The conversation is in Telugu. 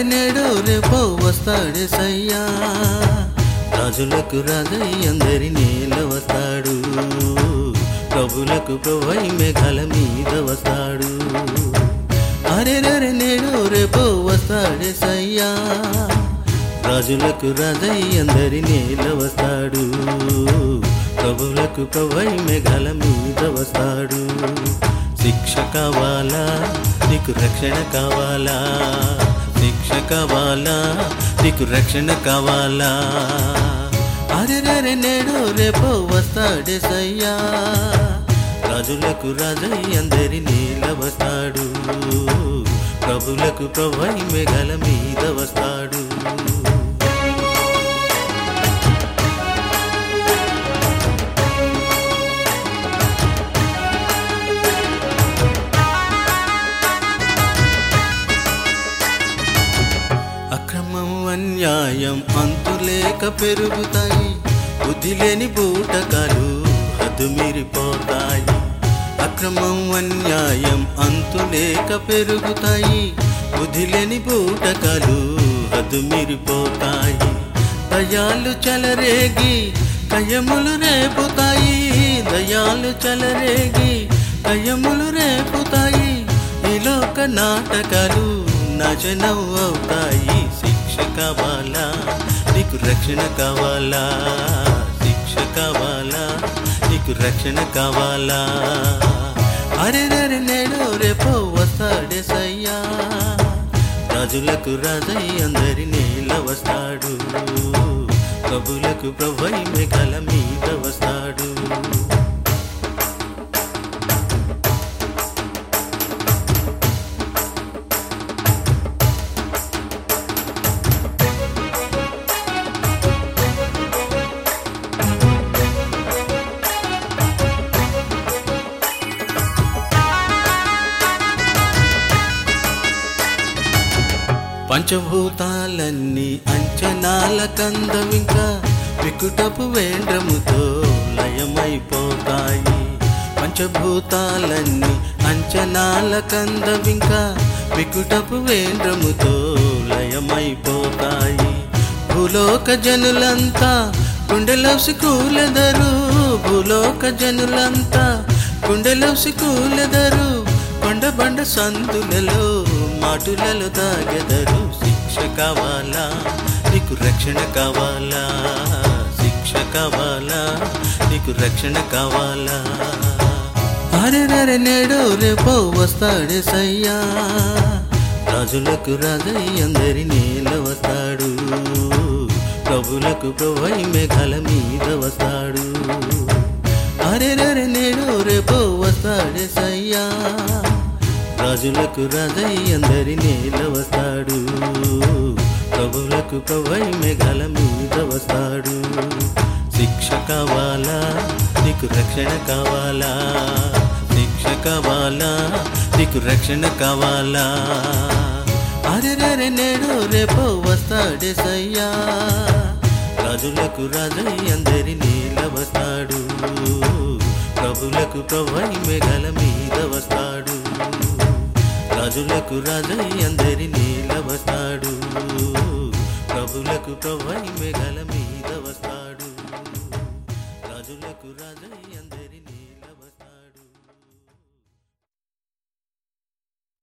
నేడు రేపో వస్తాడే సయ్యా రాజులకు రాజై అందరి నేల వస్తాడు ప్రభులకు ప్రభై మేఘాల మీద వస్తాడు అరే రరే నేడు రేపో వస్తాడే సయ్యా రాజులకు రాజై అందరి నేల వస్తాడు ప్రభులకు ప్రభై మేఘాల మీద వస్తాడు శిక్ష కావాలా నీకు రక్షణ కావాలా శిక్ష కావాలా నీకు రక్షణ కావాలా అరే రరే నేడు రేపో వస్తాడే సయ్యా రాజులకు రాజై అందరి నీల వస్తాడు ప్రభులకు ప్రభై మేఘాల మీద వస్తాడు అక్రమం అన్యాయం అంతులేక పెరుగుతాయి బుద్ధి లేని బూటకాలు హద్దు మీరిపోతాయి అక్రమం అన్యాయం అంతులేక పెరుగుతాయి బుద్ధి లేని బూటకాలు హద్దు మీరిపోతాయి దయాలు చలరేగి కయములు రేపుతాయి దయాలు చలరేగి కయములు రేపుతాయి ఈ లోక నాటకాలు నాశనం అవుతాయి శిక్ష కావాలా నీకు రక్షణ కావాలా శిక్ష కావాలా నీకు రక్షణ కావాలా అరే రరే నేడు రేపో వస్తాడే సయ్యా రాజులకు రాజై అందరి నేల వస్తాడు ప్రభులకు ప్రభై మేఘాల మీద వస్తాడు పంచభూతాలన్నీ అంచనాల కందమింకా వికుటపు వేంద్రముతో లయమైపోతాయి పంచభూతాలన్నీ అంచనాల కందమింకా వికుటపు వేంద్రముతో లయమైపోతాయి భూలోక జనులంతా గుండెలసి కూలెదరు భూలోక జనులంతా గుండెలసి కూలెదరు కొండ బండ సందులలో మాటులలో తాగెదరు శిక్ష కావాలా నీకు రక్షణ కావాలా శిక్ష కావాలా నీకు రక్షణ కావాలా అరే రరే నేడు రేపో వస్తాడే సయ్యా రాజులకు రాజై అందరి నేల వస్తాడు ప్రభులకు ప్రభై మేఘాల మీద వస్తాడు అరే రరే నేడు రేపో వస్తాడే సయ్యా రాజులకు రాజై అందరి నేల వస్తాడు ప్రభులకు ప్రభై మేఘాల మీద వస్తాడు శిక్ష కావాలా నీకు రక్షణ కావాలా శిక్ష కావాలా నీకు రక్షణ కావాలా అరే రరే నేడు రేపో వస్తాడే సయ్యా రాజులకు రాజై అందరి నీల వస్తాడు ప్రభులకు ప్రభై మేఘాల మీద వస్తాడు రాజులకు రాజై అందరి నీల వస్తాడు ప్రభులకు ప్రభై మేఘాల మీద వస్తాడు రాజులకు రాజై